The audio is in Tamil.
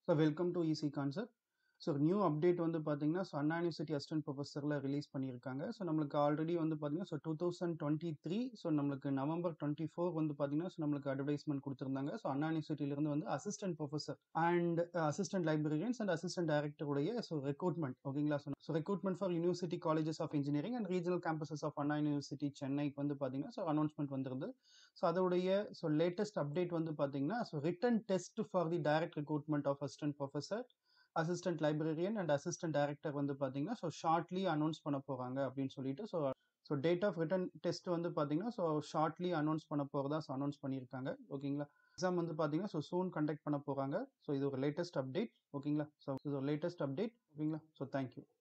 so welcome to easy concept so new update வந்து பார்த்தீங்கன்னா ஸோ அண்ணா யூனிவர்சிட்டி அசிஸ்டன்ட் ப்ரொஃபஸரில் ரிலீஸ் பண்ணியிருக்காங்க ஸோ நம்மளுக்கு ஆல்ரெடி வந்து பார்த்தீங்கன்னா so two thousand twenty three so நம்மளுக்கு நவம்பர் டுவெண்ட்டி ஃபோர் வந்து பார்த்தீங்கன்னா ஸோ நம்மளுக்கு அட்வர்டைஸ்மெண்ட் கொடுத்துருந்தாங்க ஸோ அண்ணா யூனிவர்சிட்டியிலேருந்து வந்து assistant professor and assistant librarians and assistant டைரக்டருடைய ஸோ ரெக்ரூட்மெண்ட் ஓகேங்களா so recruitment for university colleges of engineering and regional campuses of Anna university சென்னைக்கு வந்து பார்த்தீங்கன்னா ஸோ அனௌன்ஸ்மெண்ட் வந்திருந்து ஸோ அதோடைய ஸோ லேட்டஸ்ட் அப்டேட் வந்து பார்த்தீங்கன்னா so written test for the direct recruitment of assistant professor assistant librarian and assistant director வந்து பார்த்தீங்கன்னா ஸோ ஷார்ட்லி அனௌன்ஸ் பண்ண போகிறாங்க அப்படின்னு சொல்லிட்டு so so date of written test வந்து பார்த்தீங்கன்னா ஸோ ஷார்ட்லி அனௌன்ஸ் பண்ண போகிறதா ஸோ அனௌன்ஸ் பண்ணியிருக்காங்க ஓகேங்களா எக்ஸாம் வந்து பார்த்தீங்கன்னா ஸோ சூன் கண்டக்ட் பண்ண போகிறாங்க ஸோ இது ஒரு லேட்டஸ்ட் அப்டேட் ஓகேங்களா ஸோ இது ஒரு லேட்டஸ்ட் அப்டேட் ஓகேங்களா ஸோ தேங்க்யூ